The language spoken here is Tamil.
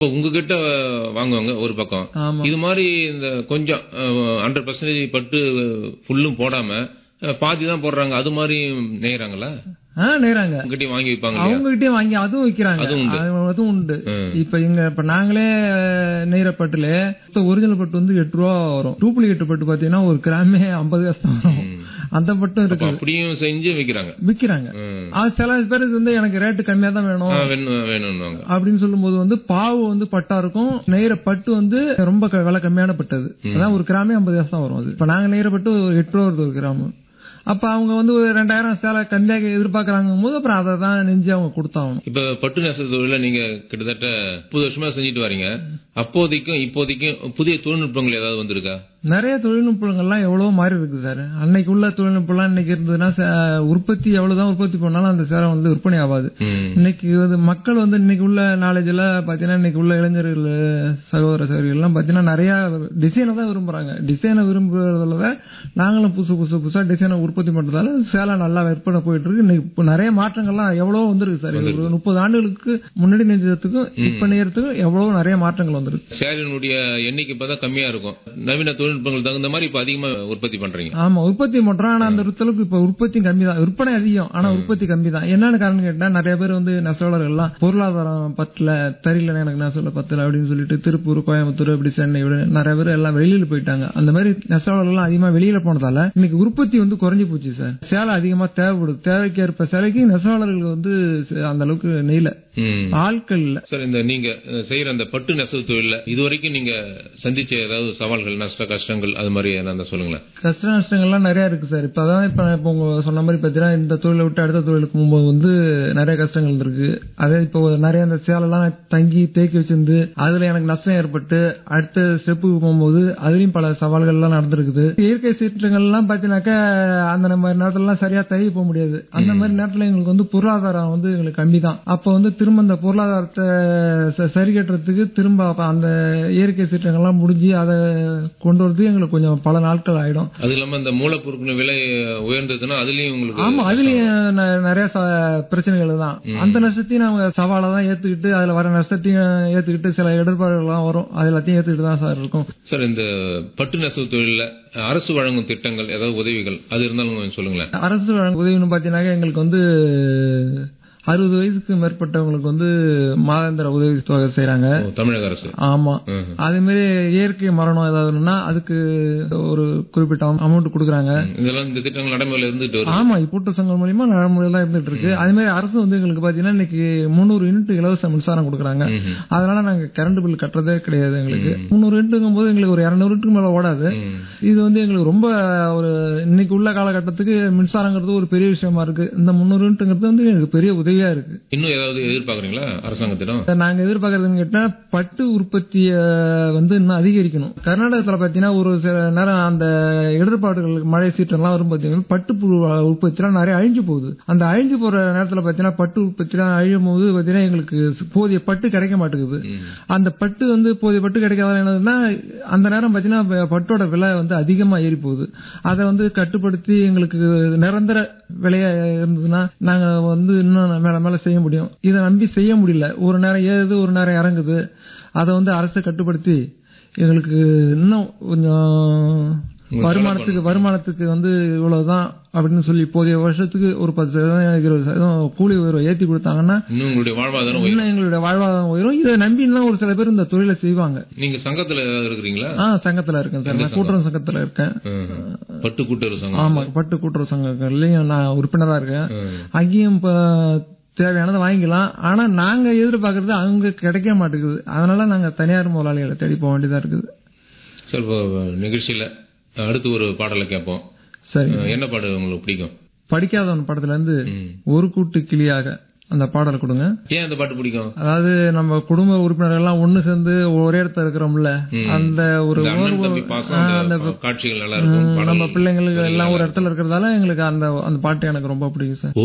இப்போ உங்ககிட்ட வாங்குவாங்க ஒரு பக்கம் ஆமா இது மாதிரி இந்த கொஞ்சம் ஹண்ட்ரட் பர்சன்டேஜ் பட்டு ஃபுல்லும் போடாம அஹ், பாதி தான் போடுறாங்க அது மாதிரி நெய்யறாங்களா ஆ நேராங்க உங்ககிட்டயும் வாங்கி வைப்பாங்க இல்லையா? அவங்க கிட்டே வாங்கி அதுவும் விக்கிறாங்க அதுவும் உண்டு. அது- அதுவும் உண்டு ம். இப்ப இங்க இப்ப நாங்களே நெய்ற பட்டுல ஒரிஜினல் பட்டு வந்து எட்டு ரூபா வரும் டூப்ளிகேட் பட்டு பாத்தீங்கன்னா ஒரு கிராமே ஐம்பது காசு தான் வரும் அந்த பட்டும் அப்ப இருக்கு அப்படியும் செஞ்சு விக்கிறாங்க விக்கிறாங்க ம். அது சில பேருக்கு வந்து எனக்கு ரேட்டு கம்மியா தான் வேணும் ஆ, வேணும் வேணும்னுவாங்க அப்படின்னு சொல்லும்போது வந்து பாவு வந்து பட்டா இருக்கும் நெய்ற பட்டு வந்து ரொம்ப க- விலை கம்மியான பட்டு அது அதான் ஒரு கிராமே ஐம்பது காசு தான் வரும் அது இப்ப நாங்க நெய்ற பட்டு ஒரு எட்டு ரூபா வருது ஒரு கிராம் அப்ப அவங்க வந்து ஒரு ரெண்டாயிரம் சேலை கம்மியாக எதிர்பார்க்கறாங்க போது அப்புறம் அதை தான் நெஞ்சு அவங்க கொடுத்தாகணும் இப்ப பட்டு நெசவு தொழில நீங்க கிட்டத்தட்ட முப்பது வருஷமா செஞ்சுட்டு வரீங்க அப்போதைக்கும் இப்போதைக்கும் புதிய தொழில்நுட்பங்கள் ஏதாவது வந்திருக்கா நிறைய தொழில்நுட்பங்கள்லாம் எவ்வளவோ மாறி இருக்கு சார் அன்னைக்கு உள்ள தொழில்நுட்பம்லாம் இன்னைக்கு இருந்ததுன்னா ச- உற்பத்தி எவ்வளவுதான் உற்பத்தி பண்ணாலும் அந்த சேலை வந்து விற்பனை ஆகாது ம். இன்னைக்கு வந்து மக்கள் வந்து இன்னைக்கு உள்ள நாலேஜ் எல்லாம் பாத்தீங்கன்னா இன்னைக்கு உள்ள இளைஞர்கள் சகோதர சகோதரிகள் எல்லாம் பாத்தீங்கன்னா நிறைய டிசைனை தான் விரும்புறாங்க டிசைனை விரும்புறதுல தான் நாங்களும் புதுசு புதுசு புதுசா டிசைனை உற்பத்தி பண்றதால சேலை நல்லா விற்பனை போயிட்டு இருக்கு இன்னைக்கு இப்ப நிறைய மாற்றங்கள்லாம் எவ்வளவோ வந்திருக்கு சார் இது ஒரு முப்பது ஆண்டுகளுக்கு முன்னாடி நெஞ்சதுக்கும் இப்ப நேரத்துக்கும் எவ்வளவோ நிறைய மாற்றங்கள் வந்திருக்கு சேரினுடைய எண்ணிக்கை இப்பதான் கம்மியா இருக்கும் நவீன தொழில்நுட்பங்கள் தகுந்த மாதிரி இப்ப அதிகமா உற்பத்தி பண்றீங்க ஆமா உற்பத்தி பண்றோம் ஆனா அந்த அளவுக்கு இப்ப உற்பத்தி கம்மி தான் விற்பனை அதிகம் ஆனா உற்பத்தி கம்மி தான் என்னன்னு காரணம் கேட்டா நிறைய பேர் வந்து நெசவாளர்கள் எல்லாம் பொருளாதாரம் பத்தல தரியல எனக்கு நெசவுல பத்தல அப்படின்னு சொல்லிட்டு திருப்பூர் கோயம்புத்தூர் அப்படி சென்னை இப்படி நிறைய பேர் எல்லாம் வெளியில போயிட்டாங்க அந்த மாதிரி நெசவாளர்கள் எல்லாம் அதிகமா வெளியில போனதால இன்னைக்கு உற்பத்தி வந்து குறைஞ்சு போச்சு சார் சேலை அதிகமா தேவைப்படுது தேவைக்கேற்ப சேலைக்கு நெசவாளர்கள் வந்து ச- அந்த அளவுக்கு நெய்ல ம். ஆட்கள் இல்ல சார் இந்த நீங்க அஹ், செய்யற அந்த பட்டு நெசவு தொழில இதுவரைக்கும் நீங்க சந்திச்ச ஏதாவது சவால்கள் நஷ்ட கஷ்டங்கள் அது மாதிரி என்ன சொல்லுங்களேன் கஷ்ட நஷ்டங்கள்லாம் நிறைய இருக்கு சார் இப்ப அதான் இப்ப நான் இப்போ உங்க சொன்ன மாதிரி பாத்தீங்கன்னா இந்த தொழிலை விட்டு அடுத்த தொழிலுக்கு போகும்போது வந்து நிறைய கஷ்டங்கள் இருக்கு அதே இப்போ நிறைய அந்த சேலெல்லாம் தங்கி தேக்கி வச்சிருந்து அதுல எனக்கு நஷ்டம் ஏற்பட்டு அடுத்த ஸ்டெப்புக்கு போகும்போது அதுலயும் பல சவால்கள் எல்லாம் நடந்திருக்குது இயற்கை சீற்றங்கள் எல்லாம் பாத்தீங்கன்னாக்கா அந்த நம்ம நேரத்துல எல்லாம் சரியா தைய போக முடியாது அந்த மாதிரி நேரத்துல எங்களுக்கு வந்து பொருளாதாரம் வந்து எங்களுக்கு கம்மி தான் அப்ப வந்து திரும்ப அந்த பொருளாதாரத்தை ச- சரி கட்டுறதுக்கு திரும்ப அப்ப அந்த இயற்கை சீற்றங்கள்லாம் முடிஞ்சு அதை கொண்டு வரதுக்கு எங்களுக்கு கொஞ்சம் பல நாட்கள் ஆயிடும் அது இல்லாம இந்த மூலப்பொருட்கள் விலை உயர்ந்ததுன்னா அதுலயும் உங்களுக்கு ஆமா அதுலயும் ந- நிறைய ச- பிரச்சனைகள் தான் அந்த நஷ்டத்தையும் நாங்க சவாலை தான் ஏத்துக்கிட்டு அதுல வர நஷ்டத்தையும் ஏத்துக்கிட்டு சில இடர்பாடுகள் எல்லாம் வரும் அது எல்லாத்தையும் ஏத்துக்கிட்டு தான் சார் இருக்கும் சார் இந்த பட்டு நெசவு தொழில அரசு வழங்கும் திட்டங்கள் ஏதாவது உதவிகள் அது இருந்தாலும் கொஞ்சம் சொல்லுங்களேன் அரசு வழங்கும் உதவின்னு பாத்தீங்கன்னா எங்களுக்கு வந்து அறுபது வயசுக்கு மேற்பட்டவங்களுக்கு வந்து மாதாந்திர உதவி தொகை செய்யறாங்க ஓ, தமிழக அரசு ஆமா ம்ஹும். அதே மாதிரி இயற்கை மரணம் ஏதாவதுன்னா அதுக்கு ஒரு குறிப்பிட்ட அமௌண்ட் கொடுக்குறாங்க இதெல்லாம் இந்த திட்டங்கள் நடைமுறையில் இருந்துட்டு வருது ஆமா கூட்ட சங்கம் மூலியமா நடைமுறையில தான் இருந்துட்டு இருக்கு அதே மாதிரி அரசு வந்து எங்களுக்கு பாத்தீங்கன்னா இன்னைக்கு முந்நூறு யூனிட் இலவச மின்சாரம் கொடுக்குறாங்க ம்ஹும். அதனால நாங்க கரண்ட் பில் கட்டுறதே கிடையாது எங்களுக்கு முந்நூறு யூனிட்டுங்கும் போது எங்களுக்கு ஒரு இருநூறு யூனிட்டுக்கு மேல ஓடாது ம். இது வந்து எங்களுக்கு ரொம்ப ஒரு இன்னைக்கு உள்ள காலகட்டத்துக்கு மின்சாரங்கிறது ஒரு பெரிய விஷயமா இருக்கு இந்த முந்நூறு யூனிட்டுங்கிறது வந்து எனக்கு பெரிய உதவியா இருக்கு இன்னும் ஏதாவது எதிர்பார்க்கறீங்களா அரசாங்கத்திடம் நாங்க எதிர்பார்க்கறதுன்னு கேட்டா பட்டு உற்பத்திய வந்து இன்னும் அதிகரிக்கணும் கர்நாடகத்துல பாத்தீங்கன்னா ஒரு சில நேரம் அந்த இடர்பாடுகள் மழை சீற்றம்லாம் வரும் பாத்தீங்கன்னா பட்டு புழு உற்பத்திலாம் நிறைய அழிஞ்சு போகுது அந்த அழிஞ்சு போற நேரத்துல பாத்தீங்கன்னா பட்டு உற்பத்திலாம் அழியும் போது பாத்தீங்கன்னா எங்களுக்கு போதிய பட்டு கிடைக்க மாட்டேங்குது அந்த பட்டு வந்து போதிய பட்டு கிடைக்காத என்னதுன்னா அந்த நேரம் பாத்தீங்கன்னா ப- பட்டோட விலை வந்து அதிகமா ஏறி போகுது அதை வந்து கட்டுப்படுத்தி எங்களுக்கு நிரந்தர விலையா இருந்ததுன்னா நாங்க வந்து இன்னும் மேல மேல செய்ய முடியும் இதை நம்பி செய்ய முடியல ஒரு நேரம் ஏறுது ஒரு நேரம் இறங்குது அதை வந்து அரசு கட்டுப்படுத்தி எங்களுக்கு இன்னும் கொஞ்சம் வருமானத்துக்கு வருமானத்துக்கு வந்து இவ்வளவுதான் அப்படின்னு சொல்லி இப்போதைய வருஷத்துக்கு ஒரு பத்து சதவீதம் இருபது சதவீதம் கூலி உயர்வை ஏத்தி கொடுத்தாங்கன்னா இன்னும் உங்களுடைய வாழ்வாதாரம் உயரும். இன்னும் எங்களுடைய வாழ்வாதாரம் உயரும் இதை நம்பி இன்னும் ஒரு சில பேர் இந்த தொழிலை செய்வாங்க நீங்க சங்கத்துல ஏதாவது இருக்கிறீங்களா ஆ சங்கத்துல இருக்கேன் சார் நான் கூட்டுறவு சங்கத்துல இருக்கேன் ம்ஹும். பட்டு கூட்டுறவு சங்கம் ஆமா பட்டு கூட்டுறவு சங்கங்கள்லயும் நான் உறுப்பினரா இருக்கேன் ம். அங்கேயும் இப்ப தேவையானதை வாங்கிக்கலாம் ஆனா நாங்க எதிர்பார்க்கறது அவங்க கிடைக்க மாட்டேங்குது அதனால நாங்க தனியார் முதலாளிகளை தேடி போக வேண்டியதா இருக்குது சார் இப்போ நிகழ்ச்சியில அடுத்து ஒரு பாடலை கேட்போம் சரி அஹ், என்ன பாடு உங்களுக்கு பிடிக்கும் படிக்காதவன் படத்துல இருந்து ம். ஒரு கூட்டு கிளியாக அந்த பாடல் கொடுங்க ஏன் அந்த பாட்டு பிடிக்கும் அதாவது நம்ம குடும்ப உறுப்பினர்கள் எல்லாம் ஒண்ணு சேர்ந்து ஒரே இடத்துல இருக்கிறோம்ல அந்த ஒரு இந்த அண்ணன் உணர்வு- தம்பி பாசம் ஆ, அந்த அந்த காட்சிகள் நல்லா இருக்கும் நம்ம பாடல் பிள்ளைங்களுக்கு எல்லாம் ஒரு இடத்துல இருக்கிறதால எங்களுக்கு அந்த அந்த பாட்டு எனக்கு ரொம்ப பிடிக்கும் சார்